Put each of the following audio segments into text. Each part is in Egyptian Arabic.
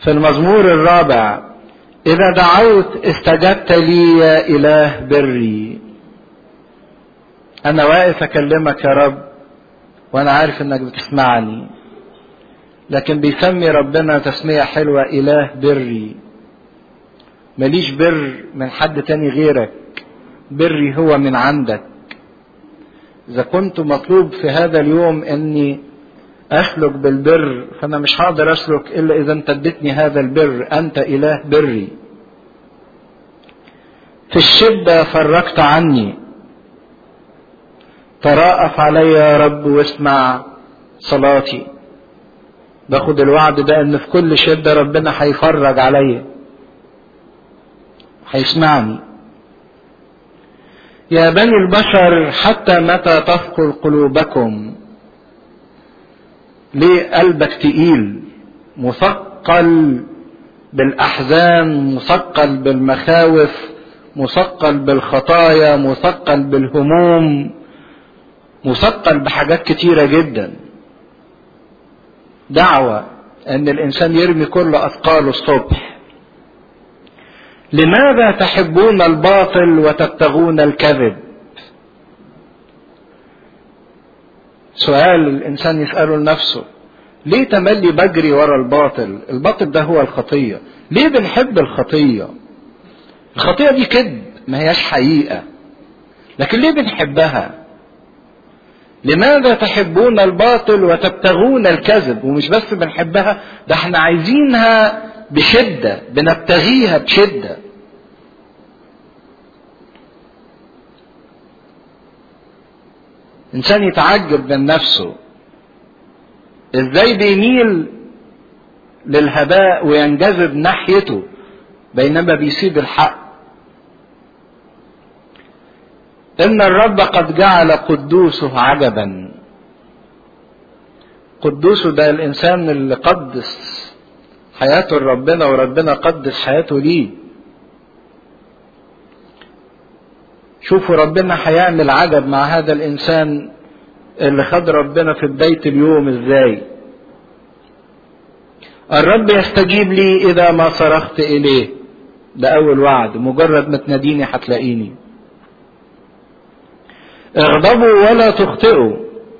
في المزمور الرابع إذا دعوت استجبت لي يا إله بري أنا واقف أكلمك يا رب وأنا عارف إنك بتسمعني لكن بيسمي ربنا تسمية حلوة إله بري ماليش بر من حد تاني غيرك بري هو من عندك إذا كنت مطلوب في هذا اليوم إني أسلك بالبر فأنا مش هقدر أسلك إلا إذا أنت اديتني هذا البر أنت إله بري في الشدة فرجت عني تراءف علي يا رب واسمع صلاتي باخد الوعد ده ان في كل شدة ربنا هيفرج عليا هيسمعني يا بني البشر حتى متى تثقل قلوبكم ليه قلبك تقيل مثقل بالاحزان مثقل بالمخاوف مثقل بالخطايا مثقل بالهموم مثقل بحاجات كتيرة جدا دعوة ان الانسان يرمي كل اثقاله الصبح لماذا تحبون الباطل وتبتغون الكذب سؤال الانسان يساله لنفسه ليه تملي بجري ورا الباطل الباطل ده هو الخطيه ليه بنحب الخطيه الخطيه دي كذب ما هياش حقيقه لكن ليه بنحبها لماذا تحبون الباطل وتبتغون الكذب ومش بس بنحبها ده احنا عايزينها بشده بنبتغيها بشده انسان يتعجب من نفسه ازاي بيميل للهباء وينجذب ناحيته بينما بيسيب الحق ان الرب قد جعل قدوسه عجبا قدوسه ده الانسان اللي قدس حياته لربنا وربنا قدس حياته ليه شوفوا ربنا هيعمل عجب مع هذا الانسان اللي خد ربنا في بداية اليوم ازاي الرب يستجيب لي اذا ما صرخت اليه ده اول وعد مجرد ما تناديني هتلاقيني اغضبوا ولا تخطئوا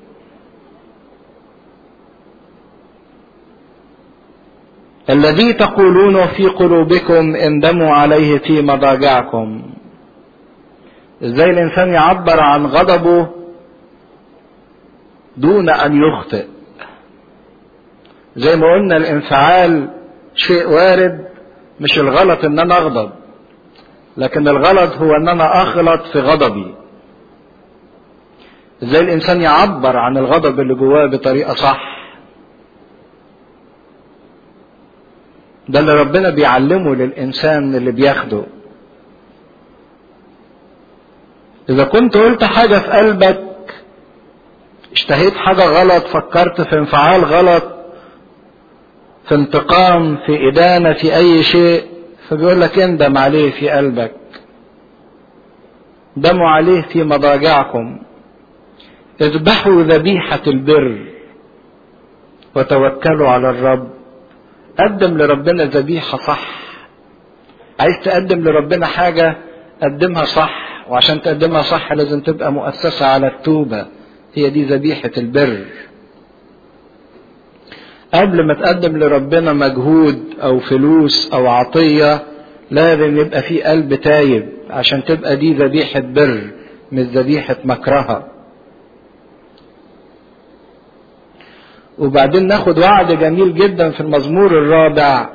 الذي تقولون في قلوبكم اندموا عليه في مضاجعكم ازاي الانسان يعبر عن غضبه دون ان يخطئ زي ما قلنا الانفعال شيء وارد مش الغلط ان انا اغضب لكن الغلط هو ان انا اغلط في غضبي ازاي الانسان يعبر عن الغضب اللي جواه بطريقه صح ده اللي ربنا بيعلمه للانسان اللي بياخده اذا كنت قلت حاجه في قلبك اشتهيت حاجه غلط فكرت في انفعال غلط في انتقام في ادانه في اي شيء فبيقول لك اندم عليه في قلبك دموا عليه في مضاجعكم اذبحوا ذبيحة البر وتوكلوا على الرب قدم لربنا ذبيحة صح عايز تقدم لربنا حاجة قدمها صح وعشان تقدمها صح لازم تبقى مؤسسة على التوبة هي دي ذبيحة البر قبل ما تقدم لربنا مجهود او فلوس او عطية لازم يبقى في قلب تايب عشان تبقى دي ذبيحة بر مش ذبيحة مكرهة وبعدين ناخد وعد جميل جدا في المزمور الرابع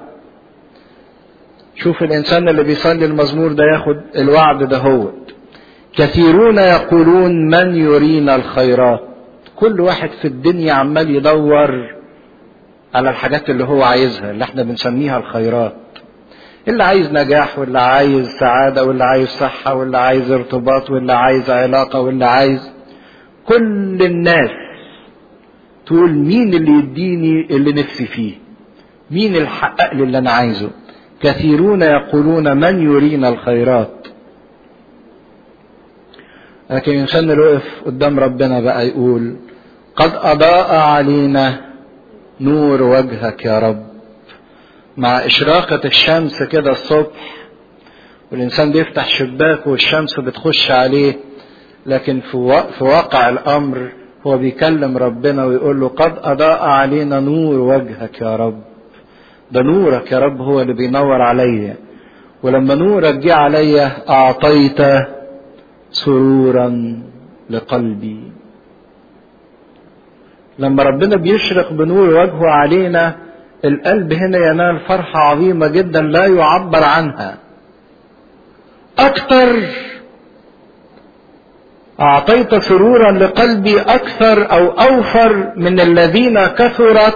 شوف الانسان اللي بيصلي المزمور ده ياخد الوعد ده هو كثيرون يقولون من يرينا الخيرات كل واحد في الدنيا عمال يدور على الحاجات اللي هو عايزها اللي احنا بنسميها الخيرات اللي عايز نجاح واللي عايز سعادة واللي عايز صحة واللي عايز ارتباط واللي عايز علاقة واللي عايز كل الناس تقول مين اللي يديني اللي نفسي فيه مين اللي حقق لي اللي انا عايزه كثيرون يقولون من يرينا الخيرات لكن الانسان اللي وقف قدام ربنا بقى يقول قد اضاء علينا نور وجهك يا رب مع إشراقة الشمس كده الصبح والإنسان بيفتح شباكه والشمس بتخش عليه لكن في واقع الأمر هو بيكلم ربنا ويقول له قد أضاء علينا نور وجهك يا رب ده نورك يا رب هو اللي بينور عليا ولما نورك جه عليا أعطيت سرورا لقلبي لما ربنا بيشرق بنور وجهه علينا القلب هنا ينال فرحة عظيمة جدا لا يعبر عنها أكثر أعطيت سرورا لقلبي أكثر أو أوفر من الذين كثرت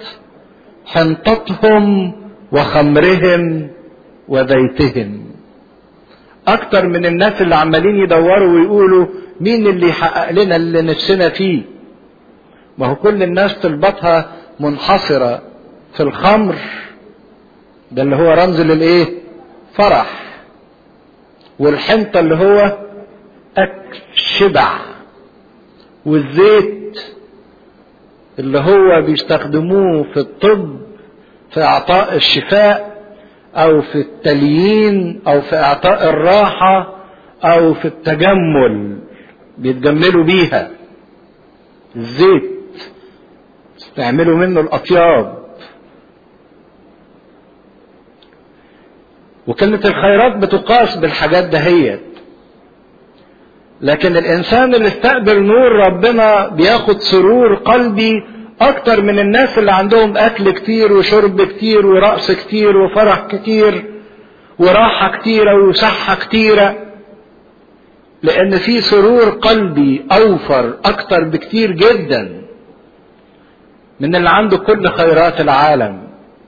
حنطتهم وخمرهم وزيتهم أكثر من الناس اللي عمالين يدوروا ويقولوا مين اللي يحقق لنا اللي نفسنا فيه ما هو كل الناس طلباتها منحصرة في الخمر ده اللي هو رمز للايه فرح والحنطة اللي هو أكل شبع والزيت اللي هو بيستخدموه في الطب في إعطاء الشفاء أو في التليين أو في إعطاء الراحة أو في التجمل بيتجملوا بيها الزيت يعملوا منه الأطياب وكلمة الخيرات بتقاس بالحاجات دهيت لكن الإنسان اللي استقبل نور ربنا بياخد سرور قلبي أكتر من الناس اللي عندهم أكل كتير وشرب كتير ورقص كتير وفرح كتير وراحة كتيرة وصحة كتيرة لأن في سرور قلبي أوفر أكتر بكتير جدا من اللي عنده كل خيرات العالم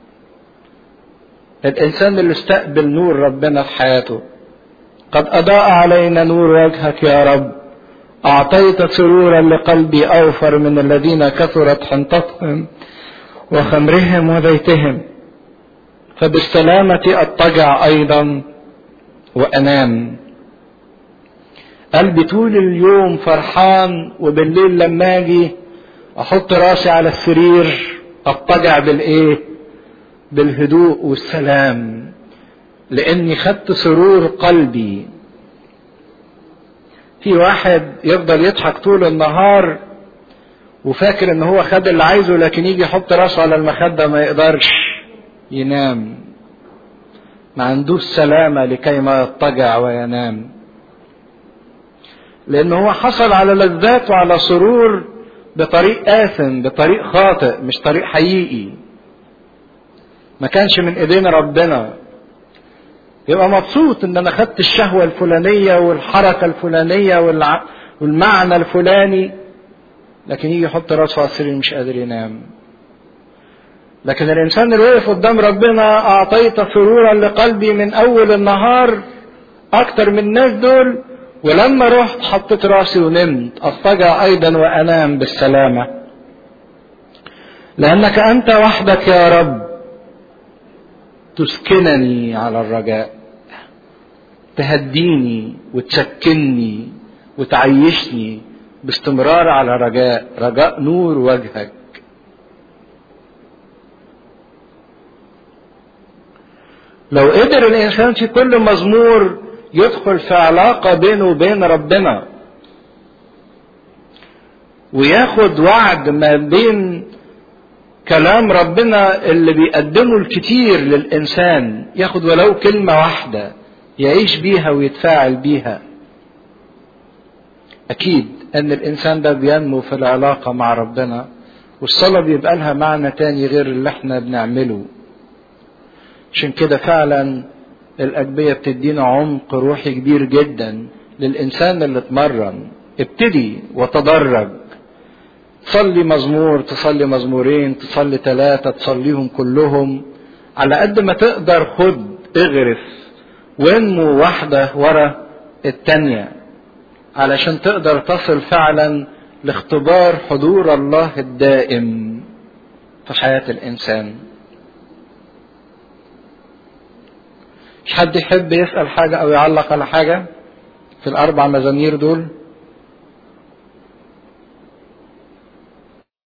الإنسان اللي استقبل نور ربنا في حياته قد أضاء علينا نور وجهك يا رب أعطيت سرورا لقلبي أوفر من الذين كثرت حنطتهم وخمرهم وزيتهم فبالسلامة أضطجع أيضا وأنام قلبي طول اليوم فرحان وبالليل لما أجي أحط راسي على السرير أضطجع بالإيه؟ بالهدوء والسلام لاني خدت سرور قلبي في واحد يفضل يضحك طول النهار وفاكر ان هو خد اللي عايزه لكن يجي يحط راسه على المخدة ما يقدرش ينام ما عندوش سلامة لكي ما يضطجع وينام لان هو حصل على لذات وعلى سرور بطريق آثم بطريق خاطئ مش طريق حقيقي ما كانش من ايدين ربنا يبقى مبسوط ان انا خدت الشهوة الفلانية والحركة الفلانية والع... والمعنى الفلاني لكن يجي يحط راسه على السرير مش قادر ينام لكن الانسان اللي وقف قدام ربنا اعطيت سرورا لقلبي من اول النهار اكتر من الناس دول ولما رحت حطيت راسي ونمت اضطجع ايضا وانام بالسلامة لانك انت وحدك يا رب تسكنني على الرجاء تهديني وتسكنني وتعيشني باستمرار على رجاء رجاء نور وجهك لو قدر الانسان في كل مزمور يدخل في علاقة بينه وبين ربنا وياخد وعد ما بين كلام ربنا اللي بيقدمه الكتير للإنسان ياخد ولو كلمة واحدة يعيش بيها ويتفاعل بيها أكيد أن الإنسان ده بينمو في العلاقة مع ربنا والصلاة بيبقى لها معنى تاني غير اللي احنا بنعمله عشان كده فعلا الأجبية بتدينا عمق روحي كبير جدا للإنسان اللي اتمرن ابتدي وتدرج تصلي مزمور تصلي مزمورين تصلي ثلاثة تصليهم كلهم على قد ما تقدر خد اغرف وانمو واحدة ورا التانية علشان تقدر تصل فعلا لاختبار حضور الله الدائم في حياة الإنسان مش حد يحب يسأل حاجة أو يعلق على حاجة في الأربع مزامير دول